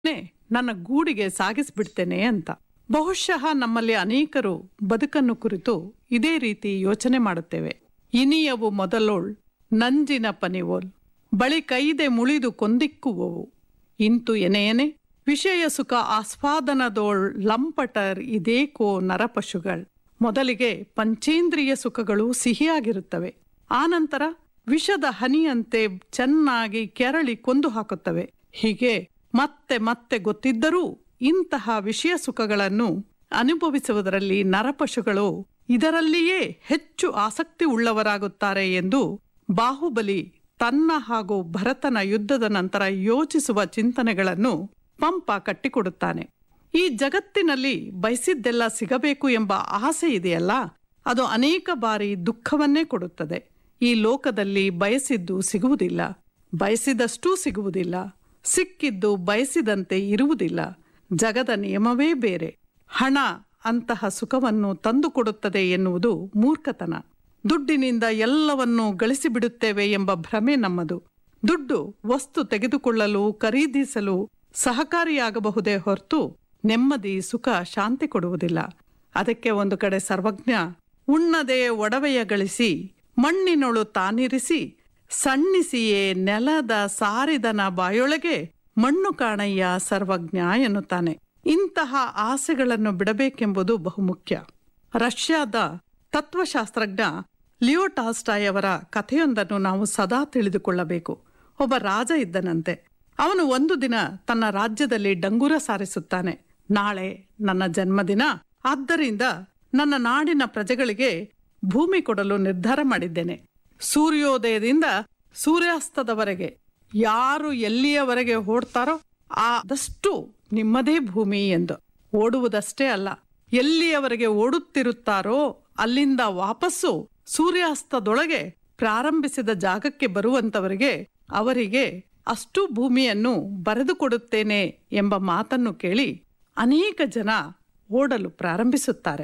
ನೇ ನನ್ನ ಗೂಡಿಗೆ ಸಾಗಿಸ್ಬಿಡ್ತೇನೆ ಅಂತ ಬಹುಶಃ ನಮ್ಮಲ್ಲಿ ಅನೇಕರು ಬದುಕನ್ನು ಕುರಿತು ಇದೇ ರೀತಿ ಯೋಚನೆ ಮಾಡುತ್ತೇವೆ ಇನಿಯವು ಮೊದಲೋಳ್ ನಂಜಿನ ಪನಿವೋಲ್ ಬಳಿ ಕೈದೆ ಮುಳಿದು ಕೊಂದಿಕ್ಕುವವು ಇಂತು ಎನೆಯನೆ ವಿಷಯ ಸುಖ ಆಸ್ವಾದನದೋಳ್ ಲಂಪಟರ್ ಇದೇಕೋ ನರಪಶುಗಳ್ ಮೊದಲಿಗೆ ಪಂಚೇಂದ್ರಿಯ ಸುಖಗಳು ಸಿಹಿಯಾಗಿರುತ್ತವೆ ಆನಂತರ ವಿಷದ ಹನಿಯಂತೆ ಚೆನ್ನಾಗಿ ಕೆರಳಿ ಕೊಂದು ಹಾಕುತ್ತವೆ ಹೀಗೆ ಮತ್ತೆ ಮತ್ತೆ ಗೊತ್ತಿದ್ದರೂ ಇಂತಹ ವಿಷಯ ಸುಖಗಳನ್ನು ಅನುಭವಿಸುವುದರಲ್ಲಿ ನರಪಶುಗಳು ಇದರಲ್ಲಿಯೇ ಹೆಚ್ಚು ಆಸಕ್ತಿ ಉಳ್ಳವರಾಗುತ್ತಾರೆ ಎಂದು ಬಾಹುಬಲಿ ತನ್ನ ಹಾಗೂ ಭರತನ ಯುದ್ಧದ ನಂತರ ಯೋಚಿಸುವ ಚಿಂತನೆಗಳನ್ನು ಪಂಪ ಕಟ್ಟಿಕೊಡುತ್ತಾನೆ ಈ ಜಗತ್ತಿನಲ್ಲಿ ಬಯಸಿದ್ದೆಲ್ಲ ಸಿಗಬೇಕು ಎಂಬ ಆಸೆ ಇದೆಯಲ್ಲ ಅದು ಅನೇಕ ಬಾರಿ ದುಃಖವನ್ನೇ ಕೊಡುತ್ತದೆ ಈ ಲೋಕದಲ್ಲಿ ಬಯಸಿದ್ದು ಸಿಗುವುದಿಲ್ಲ ಬಯಸಿದಷ್ಟೂ ಸಿಗುವುದಿಲ್ಲ ಸಿಕ್ಕಿದ್ದು ಬಯಸಿದಂತೆ ಇರುವುದಿಲ್ಲ ಜಗದ ನಿಯಮವೇ ಬೇರೆ ಹಣ ಅಂತಹ ಸುಖವನ್ನು ತಂದುಕೊಡುತ್ತದೆ ಎನ್ನುವುದು ಮೂರ್ಖತನ ದುಡ್ಡಿನಿಂದ ಎಲ್ಲವನ್ನೂ ಗಳಿಸಿಬಿಡುತ್ತೇವೆ ಎಂಬ ಭ್ರಮೆ ನಮ್ಮದು ದುಡ್ಡು ವಸ್ತು ತೆಗೆದುಕೊಳ್ಳಲು ಖರೀದಿಸಲು ಸಹಕಾರಿಯಾಗಬಹುದೇ ಹೊರತು ನೆಮ್ಮದಿ ಸುಖ ಶಾಂತಿ ಕೊಡುವುದಿಲ್ಲ ಅದಕ್ಕೆ ಒಂದು ಕಡೆ ಸರ್ವಜ್ಞ ಉಣ್ಣದೆ ಒಡವೆಯ ಗಳಿಸಿ ಮಣ್ಣಿನೊಳು ತಾನಿರಿಸಿ ಸಣ್ಣಿಸಿಯೇ ನೆಲದ ಸಾರಿದನ ಬಾಯೊಳಗೆ ಮಣ್ಣು ಕಾಣಯ್ಯ ಸರ್ವಜ್ಞ ಎನ್ನುತ್ತಾನೆ ಇಂತಹ ಆಸೆಗಳನ್ನು ಬಿಡಬೇಕೆಂಬುದು ಬಹುಮುಖ್ಯ ರಷ್ಯಾದ ತತ್ವಶಾಸ್ತ್ರಜ್ಞ ಲಿಯೋ ಟಾಲ್ಸ್ಟಾಯ್ ಅವರ ಕಥೆಯೊಂದನ್ನು ನಾವು ಸದಾ ತಿಳಿದುಕೊಳ್ಳಬೇಕು ಒಬ್ಬ ರಾಜ ಇದ್ದನಂತೆ ಅವನು ಒಂದು ದಿನ ತನ್ನ ರಾಜ್ಯದಲ್ಲಿ ಡಂಗೂರ ಸಾರಿಸುತ್ತಾನೆ ನಾಳೆ ನನ್ನ ಜನ್ಮದಿನ ಆದ್ದರಿಂದ ನನ್ನ ನಾಡಿನ ಪ್ರಜೆಗಳಿಗೆ ಭೂಮಿ ಕೊಡಲು ನಿರ್ಧಾರ ಮಾಡಿದ್ದೇನೆ ಸೂರ್ಯೋದಯದಿಂದ ಸೂರ್ಯಾಸ್ತದವರೆಗೆ ಯಾರು ಎಲ್ಲಿಯವರೆಗೆ ಓಡ್ತಾರೋ ಆದಷ್ಟು ನಿಮ್ಮದೇ ಭೂಮಿ ಎಂದು ಓಡುವುದಷ್ಟೇ ಅಲ್ಲ ಎಲ್ಲಿಯವರೆಗೆ ಓಡುತ್ತಿರುತ್ತಾರೋ ಅಲ್ಲಿಂದ ವಾಪಸ್ಸು ಸೂರ್ಯಾಸ್ತದೊಳಗೆ ಪ್ರಾರಂಭಿಸಿದ ಜಾಗಕ್ಕೆ ಬರುವಂತವರಿಗೆ ಅವರಿಗೆ ಅಷ್ಟು ಭೂಮಿಯನ್ನು ಬರೆದುಕೊಡುತ್ತೇನೆ ಎಂಬ ಮಾತನ್ನು ಕೇಳಿ ಅನೇಕ ಜನ ಓಡಲು ಪ್ರಾರಂಭಿಸುತ್ತಾರೆ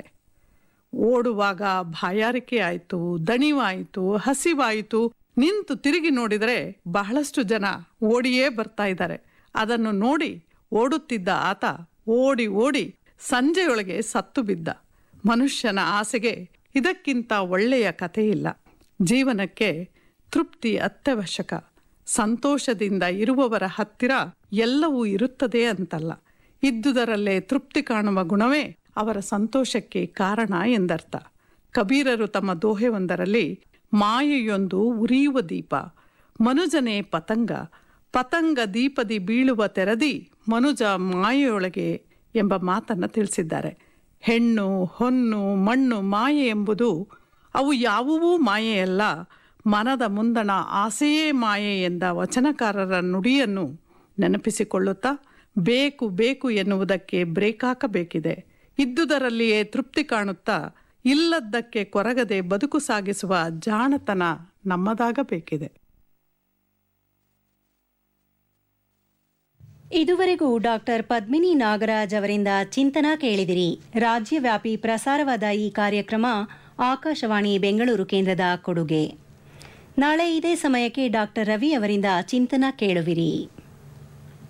ಓಡುವಾಗ ಬಾಯಾರಿಕೆ ಆಯಿತು ದಣಿವಾಯಿತು ಹಸಿವಾಯಿತು ನಿಂತು ತಿರುಗಿ ನೋಡಿದರೆ ಬಹಳಷ್ಟು ಜನ ಓಡಿಯೇ ಬರ್ತಾ ಇದ್ದಾರೆ ಅದನ್ನು ನೋಡಿ ಓಡುತ್ತಿದ್ದ ಆತ ಓಡಿ ಓಡಿ ಸಂಜೆಯೊಳಗೆ ಸತ್ತು ಬಿದ್ದ ಮನುಷ್ಯನ ಆಸೆಗೆ ಇದಕ್ಕಿಂತ ಒಳ್ಳೆಯ ಕಥೆ ಇಲ್ಲ ಜೀವನಕ್ಕೆ ತೃಪ್ತಿ ಅತ್ಯವಶ್ಯಕ ಸಂತೋಷದಿಂದ ಇರುವವರ ಹತ್ತಿರ ಎಲ್ಲವೂ ಇರುತ್ತದೆ ಅಂತಲ್ಲ ಇದ್ದುದರಲ್ಲೇ ತೃಪ್ತಿ ಕಾಣುವ ಗುಣವೇ ಅವರ ಸಂತೋಷಕ್ಕೆ ಕಾರಣ ಎಂದರ್ಥ ಕಬೀರರು ತಮ್ಮ ದೋಹೆಯೊಂದರಲ್ಲಿ ಮಾಯೆಯೊಂದು ಉರಿಯುವ ದೀಪ ಮನುಜನೇ ಪತಂಗ ಪತಂಗ ದೀಪದಿ ಬೀಳುವ ತೆರದಿ ಮನುಜ ಮಾಯೆಯೊಳಗೆ ಎಂಬ ಮಾತನ್ನು ತಿಳಿಸಿದ್ದಾರೆ ಹೆಣ್ಣು ಹೊನ್ನು ಮಣ್ಣು ಮಾಯೆ ಎಂಬುದು ಅವು ಯಾವುವೂ ಮಾಯೆಯಲ್ಲ ಮನದ ಮುಂದಣ ಆಸೆಯೇ ಮಾಯೆ ಎಂದ ವಚನಕಾರರ ನುಡಿಯನ್ನು ನೆನಪಿಸಿಕೊಳ್ಳುತ್ತಾ ಬೇಕು ಬೇಕು ಎನ್ನುವುದಕ್ಕೆ ಬ್ರೇಕ್ ಹಾಕಬೇಕಿದೆ ಇದ್ದುದರಲ್ಲಿಯೇ ತೃಪ್ತಿ ಕಾಣುತ್ತಾ ಇಲ್ಲದ್ದಕ್ಕೆ ಕೊರಗದೆ ಬದುಕು ಸಾಗಿಸುವ ಜಾಣತನ ನಮ್ಮದಾಗಬೇಕಿದೆ ಇದುವರೆಗೂ ಡಾಕ್ಟರ್ ಪದ್ಮಿನಿ ನಾಗರಾಜ್ ಅವರಿಂದ ಚಿಂತನ ಕೇಳಿದಿರಿ ರಾಜ್ಯವ್ಯಾಪಿ ಪ್ರಸಾರವಾದ ಈ ಕಾರ್ಯಕ್ರಮ ಆಕಾಶವಾಣಿ ಬೆಂಗಳೂರು ಕೇಂದ್ರದ ಕೊಡುಗೆ ನಾಳೆ ಇದೇ ಸಮಯಕ್ಕೆ ಡಾಕ್ಟರ್ ರವಿ ಅವರಿಂದ ಚಿಂತನ ಕೇಳುವಿರಿ